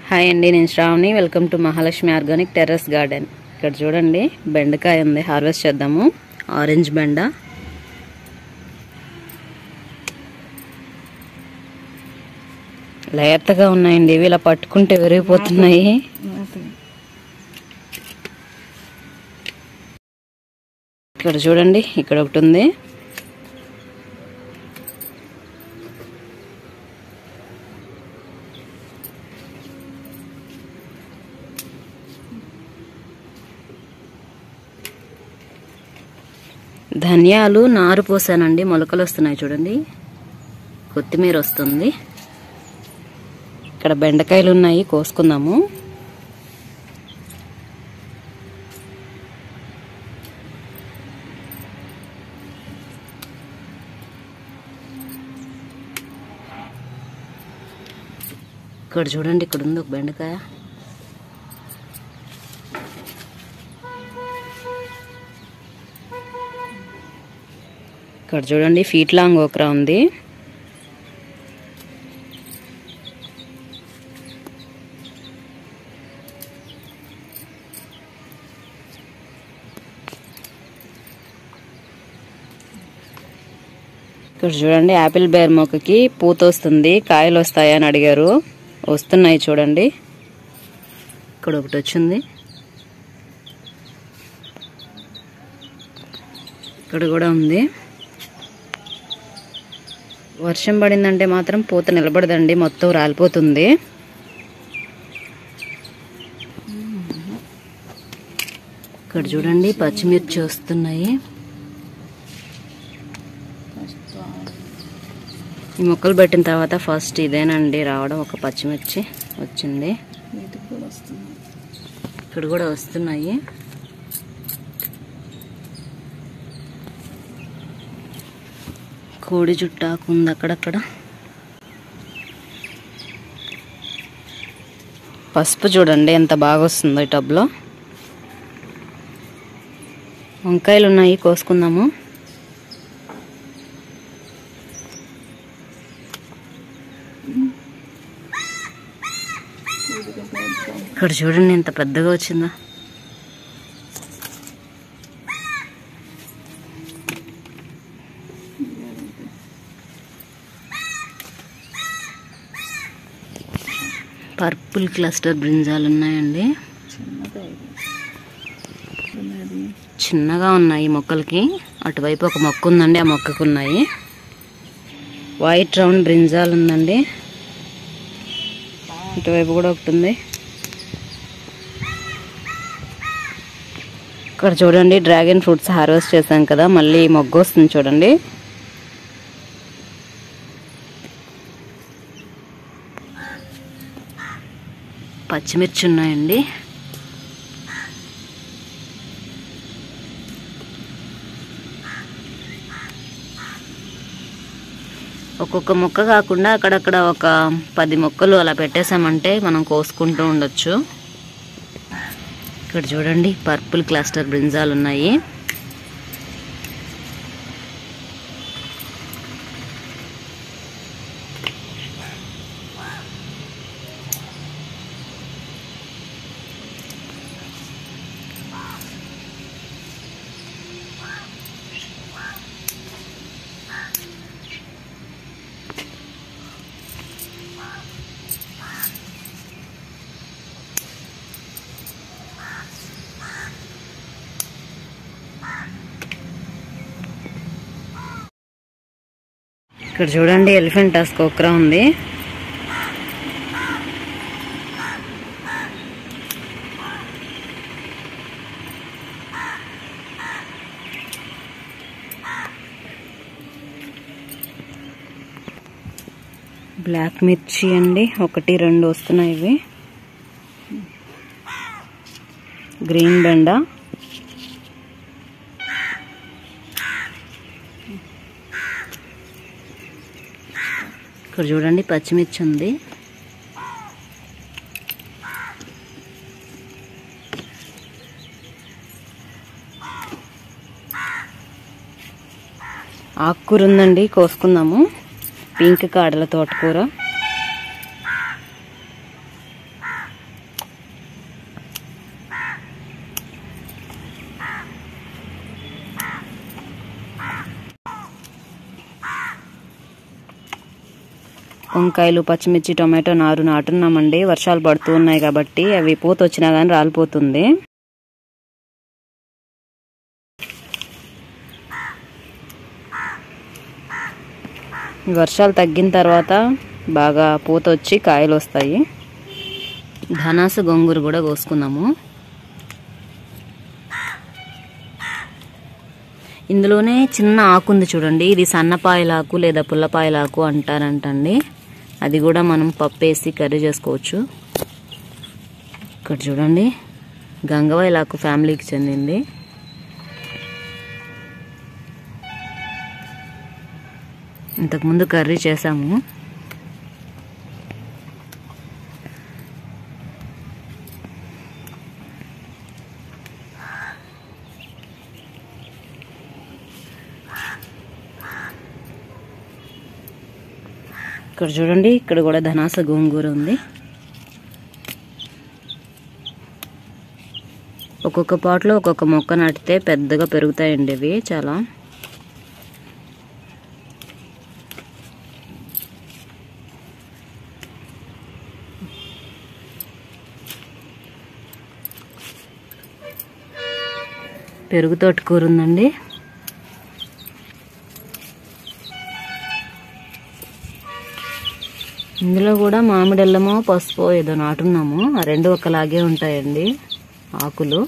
Hi అండి నేను Sravani welcome to Mahalakshmi organic terrace garden ఇక్కడ చూడండి బెండకాయ ఉంది హార్వెస్ట్ చేద్దాము ఆరెంజ్ బెండ లేతగా ఉన్నాయండి ఇవి ఇలా పట్టుకుంటే విరిగిపోతున్నాయి ఇక్కడ చూడండి ఇక్కడ ఒకటి ఉంది ధనియాలు నారు పోసానండి మొలకలు వస్తున్నాయి చూడండి కొత్తిమీర వస్తుంది ఇక్కడ బెండకాయలు ఉన్నాయి కోసుకుందాము ఇక్కడ చూడండి ఇక్కడ ఉంది ఒక బెండకాయ ఇక్కడ చూడండి ఫీట్ లాంగ్ ఓక్రా ఉంది ఇక్కడ చూడండి యాపిల్ బేర్ మొక్కకి పూత వస్తుంది కాయలు వస్తాయా అని అడిగారు వస్తున్నాయి చూడండి ఇక్కడ ఒకటి వచ్చింది ఇక్కడ కూడా ఉంది వర్షం పడిందంటే మాత్రం పూత నిలబడదండి మొత్తం రాలిపోతుంది ఇక్కడ చూడండి పచ్చిమిర్చి వస్తున్నాయి ఈ మొక్కలు పెట్టిన తర్వాత ఫస్ట్ ఇదేనండి రావడం ఒక పచ్చిమిర్చి వచ్చింది ఇక్కడ కూడా వస్తున్నాయి కోడి చుట్టాకు ఉంది అక్కడక్కడ పసుపు చూడండి ఎంత బాగా వస్తుందో ఈ టబ్లో వంకాయలు ఉన్నాయి కోసుకుందాము ఇక్కడ చూడండి ఎంత పెద్దగా వచ్చిందో పర్పుల్ క్లస్టర్ బ్రింజాలు ఉన్నాయండి చిన్నగా ఉన్నాయి ఈ మొక్కలకి అటువైపు ఒక మొక్క ఉందండి ఆ మొక్కకు ఉన్నాయి వైట్ రౌండ్ బ్రింజాల్ ఉందండి ఇటువైపు కూడా ఒకటి ఉంది ఇక్కడ చూడండి డ్రాగన్ ఫ్రూట్స్ హార్వెస్ట్ చేశాం కదా మళ్ళీ మొగ్గ వస్తుంది చూడండి పచ్చిమిర్చి ఉన్నాయండి ఒక్కొక్క మొక్క కాకుండా అక్కడక్కడ ఒక పది మొక్కలు అలా పెట్టేసామంటే మనం కోసుకుంటూ ఉండొచ్చు ఇక్కడ చూడండి పర్పుల్ క్లస్టర్ బ్రింజాలు ఉన్నాయి ఇక్కడ చూడండి ఎలిఫెంట్ టస్క్ ఒకరా ఉంది బ్లాక్ మిర్చి అండి ఒకటి రెండు వస్తున్నాయి ఇవి గ్రీన్ బెండ ఇక్కడ చూడండి పచ్చిమిర్చి ఉంది ఆకుకూర ఉందండి కోసుకుందాము పింక్ కాడల తోటకూర వంకాయలు పచ్చిమిర్చి టొమాటో నారు నాటున్నామండి వర్షాలు పడుతూ ఉన్నాయి కాబట్టి అవి పూత వచ్చినా కానీ రాలిపోతుంది ఈ వర్షాలు తగ్గిన తర్వాత బాగా పూత వచ్చి కాయలు వస్తాయి ధనాస గొంగూర కూడా కోసుకుందాము ఇందులోనే చిన్న ఆకు ఉంది చూడండి ఇది సన్నపాయలాకు లేదా పుల్లపాయలాకు అంటారంటండి అది కూడా మనం పప్పు వేసి కర్రీ చేసుకోవచ్చు ఇక్కడ చూడండి గంగవాయలాకు ఫ్యామిలీకి చెందింది ఇంతకుముందు కర్రీ చేసాము ఇక్కడ చూడండి ఇక్కడ కూడా ధనాస గోంగూర ఉంది ఒక్కొక్క పాట్లో ఒక్కొక్క మొక్క నాటితే పెద్దగా పెరుగుతాయండి ఇవి చాలా పెరుగు తోటకూర ఉందండి ఇందులో కూడా మామిడల్లమో పసుపు ఏదో నాటున్నాము ఆ రెండు ఒకలాగే ఉంటాయండి ఆకులు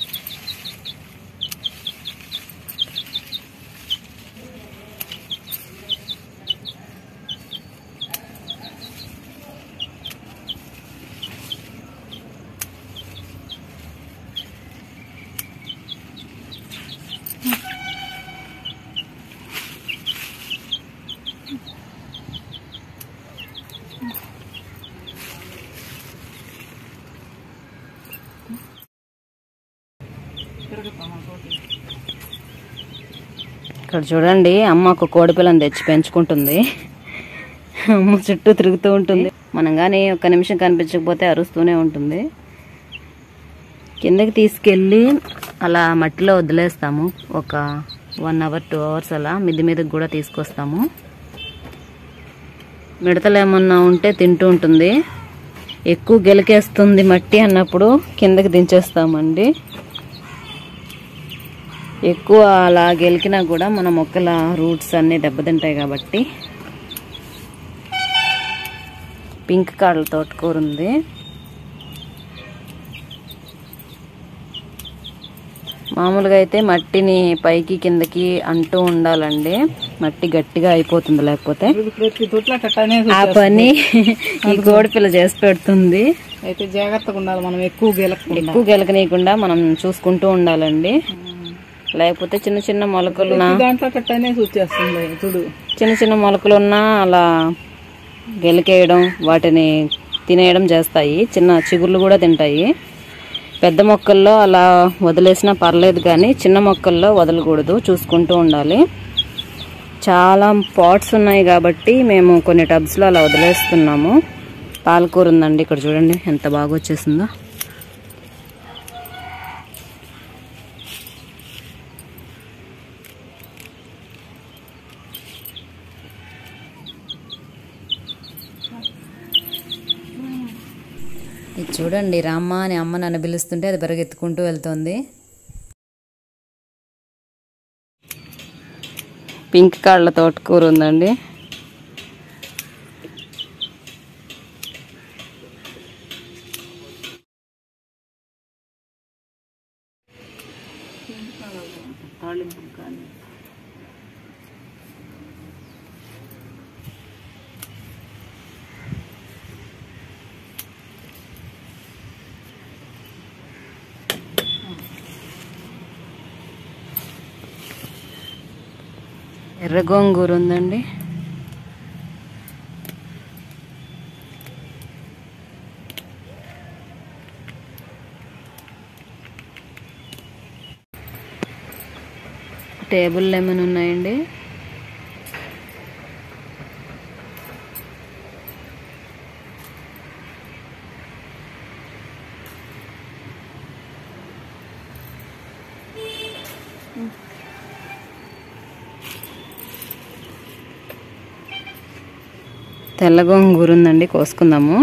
ఇక్కడ చూడండి అమ్మ ఒక కోడి పిల్లని తెచ్చి పెంచుకుంటుంది అమ్మ చుట్టూ తిరుగుతూ ఉంటుంది మనం కానీ ఒక్క నిమిషం కనిపించకపోతే అరుస్తూనే ఉంటుంది కిందకి తీసుకెళ్ళి అలా మట్టిలో వదిలేస్తాము ఒక వన్ అవర్ టూ అవర్స్ అలా మిద్ది మీదకి కూడా తీసుకొస్తాము మిడతలు ఏమన్నా ఉంటే తింటూ ఉంటుంది ఎక్కువ గెలికేస్తుంది మట్టి అన్నప్పుడు కిందకి దించేస్తామండి ఎక్కువ అలా గెలికినా కూడా మన మొక్కల రూట్స్ అన్నీ దెబ్బతింటాయి కాబట్టి పింక్ కాడల తోటకూర ఉంది మామూలుగా అయితే మట్టిని పైకి కిందకి అంటూ ఉండాలండి మట్టి గట్టిగా అయిపోతుంది లేకపోతే ప్రతి తొట్ల కట్టనే ఆ పని ఈ కోడిపిల్ల చేసి పెడుతుంది అయితే జాగ్రత్తగా ఉండాలి మనం ఎక్కువ గెలకుండా ఎక్కువ గెలకనీయకుండా మనం చూసుకుంటూ ఉండాలండి లేకపోతే చిన్న చిన్న మొలకలు దాంట్లో కట్టనే చూచేస్తుంది చూడు చిన్న చిన్న మొలకలు ఉన్నా అలా గెలికేయడం వాటిని తినేయడం చేస్తాయి చిన్న చిగుర్లు కూడా తింటాయి పెద్ద మొక్కల్లో అలా వదిలేసినా పర్లేదు కానీ చిన్న మొక్కల్లో వదలకూడదు చూసుకుంటూ ఉండాలి చాలా పాట్స్ ఉన్నాయి కాబట్టి మేము కొన్ని టబ్స్లో అలా వదిలేస్తున్నాము పాలకూర ఉందండి ఇక్కడ చూడండి ఎంత బాగా వచ్చేసిందో ఇది చూడండి రామ్మ అని అమ్మ నన్ను పిలుస్తుంటే అది పరిగెత్తుకుంటూ వెళ్తుంది పింక్ కాళ్ళ తోటకూర ఉందండి ఎర్ర గోంగూర ఉందండి టేబుల్ లెమన్ ఉన్నాయండి తెల్ల గోంగూర ఉందండి కోసుకుందాము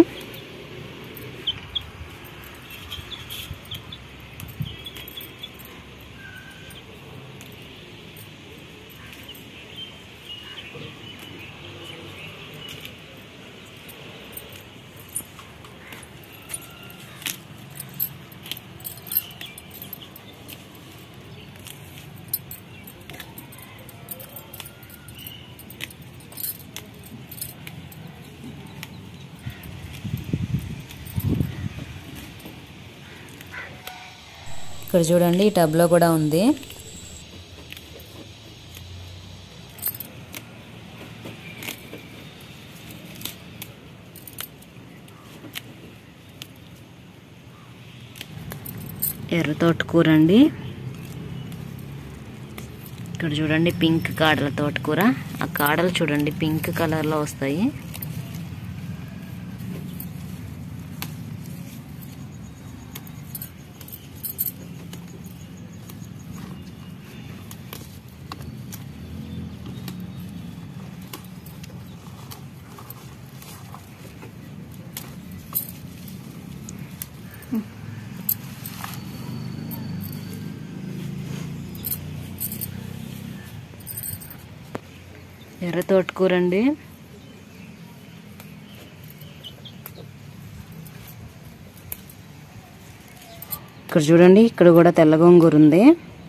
ఇక్కడ చూడండి ఈ టబ్లో కూడా ఉంది ఎర్ర తోటకూర అండి ఇక్కడ చూడండి పింక్ కాడల తోటకూర ఆ కాడలు చూడండి పింక్ కలర్లో వస్తాయి ఎర్ర తోటకూర అండి ఇక్కడ చూడండి ఇక్కడ కూడా తెల్ల గోంగూర ఉంది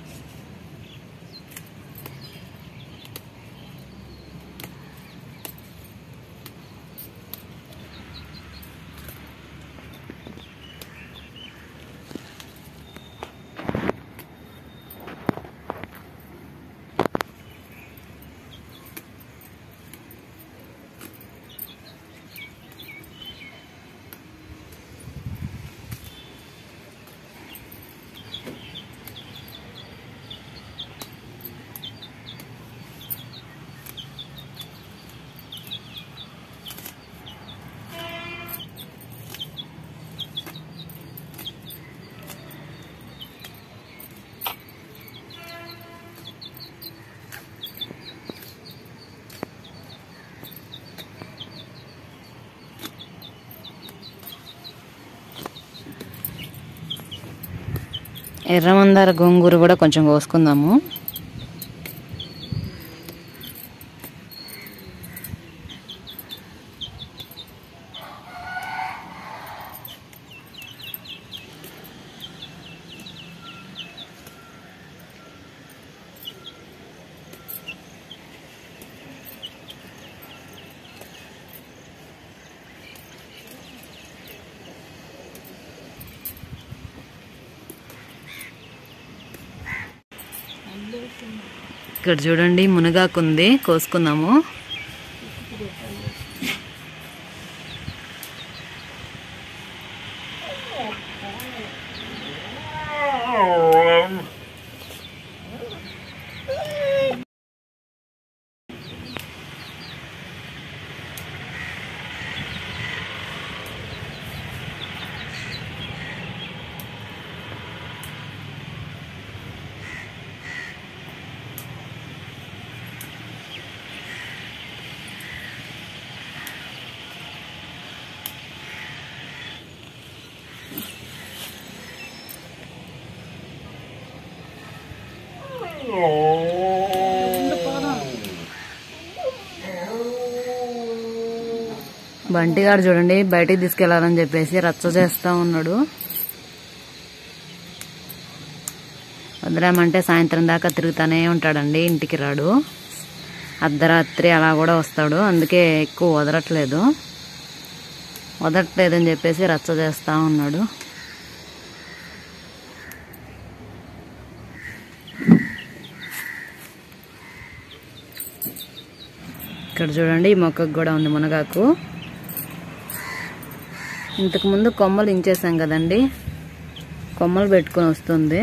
ఎర్ర మందార గోంగూర కూడా కొంచెం కోసుకుందాము ఇక్కడ చూడండి మునగాకు ఉంది కోసుకుందాము బంటిగాడు చూడండి బయటికి తీసుకెళ్లాలని చెప్పేసి రచ్చ చేస్తా ఉన్నాడు వదిలేమంటే సాయంత్రం దాకా తిరుగుతానే ఉంటాడండి ఇంటికి రాడు అర్ధరాత్రి అలా కూడా వస్తాడు అందుకే ఎక్కువ వదలట్లేదు వదలట్లేదని చెప్పేసి రచ్చ చేస్తా ఉన్నాడు ఇక్కడ చూడండి ఈ మొక్కకు కూడా ఉంది మునగాకు ఇంతకు ముందు కొమ్మలు ఇంచేసాం కదండి కొమ్మలు పెట్టుకొని వస్తుంది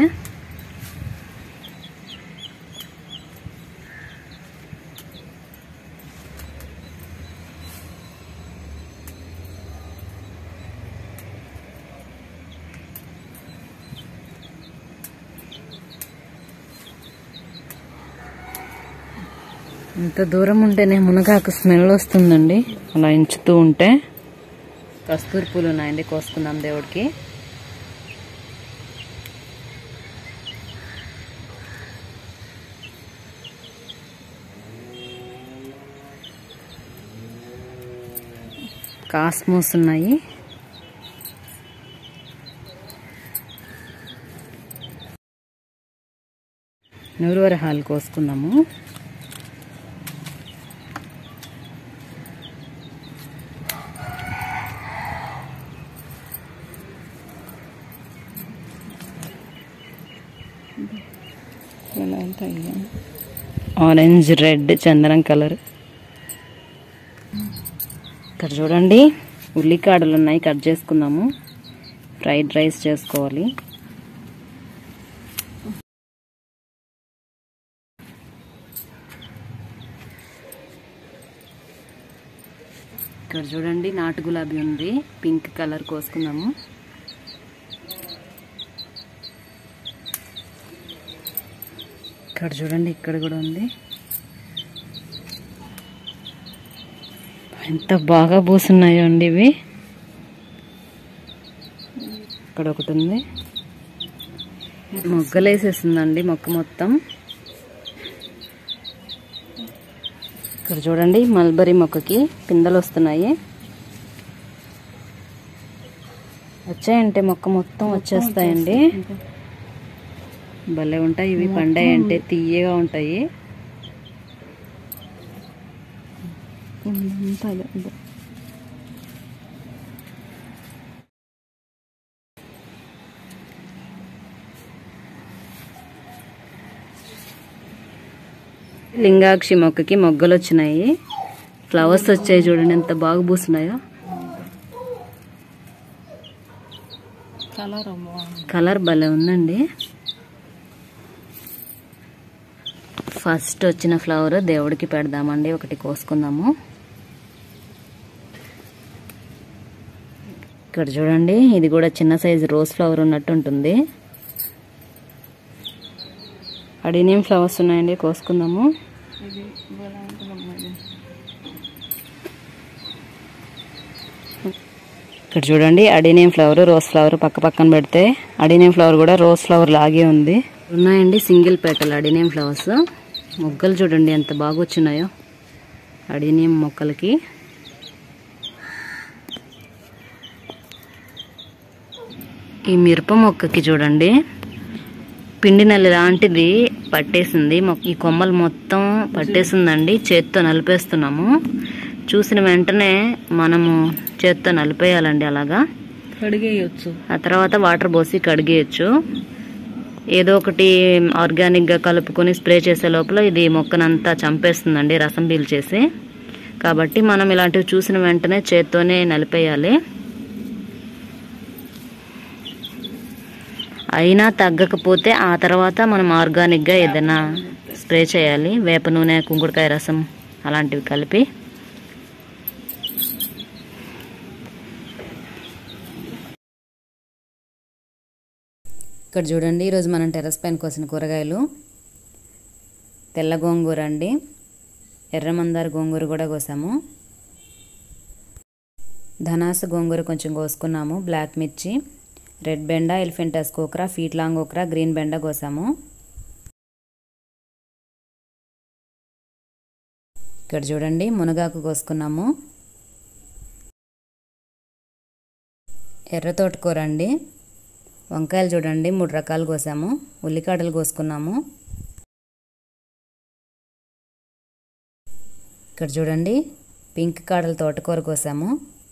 ఇంత దూరం ఉంటేనే మునగాకు స్మెల్ వస్తుందండి అలా ఎంచుతూ ఉంటే కస్తూరి పూలు ఉన్నాయండి కోసుకుందాం దేవుడికి కాస్మోస్ ఉన్నాయి నూరువర హాల్ కోసుకుందాము ఇలా ఉంటాయి ఆరెంజ్ రెడ్ చందనం కలర్ ఇక్కడ చూడండి ఉల్లికాడలు ఉన్నాయి కట్ చేసుకుందాము ఫ్రైడ్ రైస్ చేసుకోవాలి ఇక్కడ చూడండి నాటు గులాబీ ఉంది పింక్ కలర్ కోసుకుందాము ఇక్కడ చూడండి ఇక్కడ కూడా ఉంది ఎంత బాగా పూసున్నాయో అండి ఇవి ఇక్కడ ఒకటి ఉంది మొగ్గలేసేసిందండి మొక్క మొత్తం ఇక్కడ చూడండి మల్బరీ మొక్కకి పిందెలు వస్తున్నాయి వచ్చాయంటే మొక్క మొత్తం వచ్చేస్తాయండి భలే ఉంటాయి ఇవి పండాయి అంటే తీయగా ఉంటాయి అంతా అదే ఇదే. లింగాక్షి మొక్కకి మొగ్గలు వచ్చినాయి ఫ్లవర్స్ వచ్చాయి చూడండి ఎంత బాగా పూస్తున్నాయో కలర్ బాగుంది కలర్ భలే ఉందండి ఫస్ట్ వచ్చిన ఫ్లవర్ దేవుడికి పెడదామండి ఒకటి కోసుకుందాము ఇక్కడ చూడండి ఇది కూడా చిన్న సైజు రోజ్ ఫ్లవర్ ఉన్నట్టు ఉంటుంది అడినియం ఫ్లవర్స్ ఉన్నాయండి కోసుకుందాము ఇది భలే ఉంటుందమ్మా ఇది. ఇక్కడ చూడండి అడినియం ఫ్లవర్ రోజ్ ఫ్లవర్ పక్క పక్కన పెడితే అడినియం ఫ్లవర్ కూడా రోజ్ ఫ్లవర్ లాగే ఉంది ఉన్నాయండి సింగిల్ పెటల్ అడినియం ఫ్లవర్స్ మొగ్గలు చూడండి ఎంత బాగా వచ్చినాయో అడినియం మొక్కలకి ఈ మిరప మొక్కకి చూడండి పిండి నల్లి లాంటిది పట్టేసింది మొ- ఈ కొమ్మలు మొత్తం పట్టేసిందండి చేత్తో నలిపేస్తున్నాము చూసిన వెంటనే మనము చేత్తో నలిపేయాలండి అలాగా కడిగేయచ్చు ఆ తర్వాత వాటర్ పోసి కడిగేయచ్చు ఏదో ఒకటి ఆర్గానిక్గా కలుపుకొని స్ప్రే చేసే లోపల ఇది మొక్కనంతా చంపేస్తుందండి రసం పీల్చేసి కాబట్టి మనం ఇలాంటివి చూసిన వెంటనే చేత్తోనే నలిపేయాలి అయినా తగ్గకపోతే ఆ తర్వాత మనం ఆర్గానిక్గా ఏదైనా స్ప్రే చేయాలి వేప నూనె కుంకుడుకాయ రసం అలాంటివి కలిపి ఇక్కడ చూడండి ఈరోజు మనం టెర్రస్ పైన కోసిన కూరగాయలు తెల్ల గోంగూర అండి ఎర్రమందార గోంగూర కూడా కోసాము ధనాస గోంగూర కొంచెం కోసుకున్నాము బ్లాక్ మిర్చి రెడ్ బెండ ఎలిఫెంటస్ కోకరా ఫీట్ లాంగ్ ఓకరా గ్రీన్ బెండ కోసాము ఇక్కడ చూడండి మునగాకు కోసుకున్నాము ఎర్ర తోటకూర అండి వంకాయలు చూడండి మూడు రకాలు కోసాము ఉల్లికాడలు కోసుకున్నాము ఇక్కడ చూడండి పింక్ కాడల తోటకూర కోసాము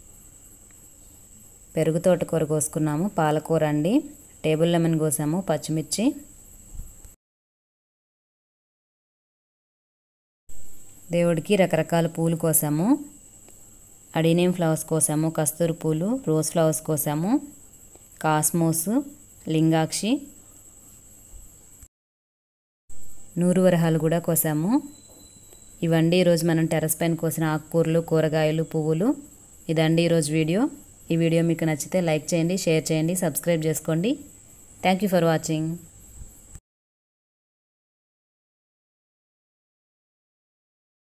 పెరుగు తోటకూర కోసుకున్నాము పాలకూర అండి టేబుల్ లెమన్ కోసాము పచ్చిమిర్చి దేవుడికి రకరకాల పూలు కోసాము అడినియం ఫ్లవర్స్ కోసాము కస్తూరి పూలు రోజ్ ఫ్లవర్స్ కోసాము కాస్మోస్ లింగాక్షి నూరు వరహాలు కూడా కోసాము ఇవండి ఈరోజు మనం టెర్రస్ పైన కోసిన ఆకుకూరలు కూరగాయలు పువ్వులు ఇదండి ఈరోజు వీడియో ఈ వీడియో మీకు నచ్చితే లైక్ చేయండి షేర్ చేయండి సబ్స్క్రైబ్ చేసుకోండి థ్యాంక్ యూ ఫర్ వాచింగ్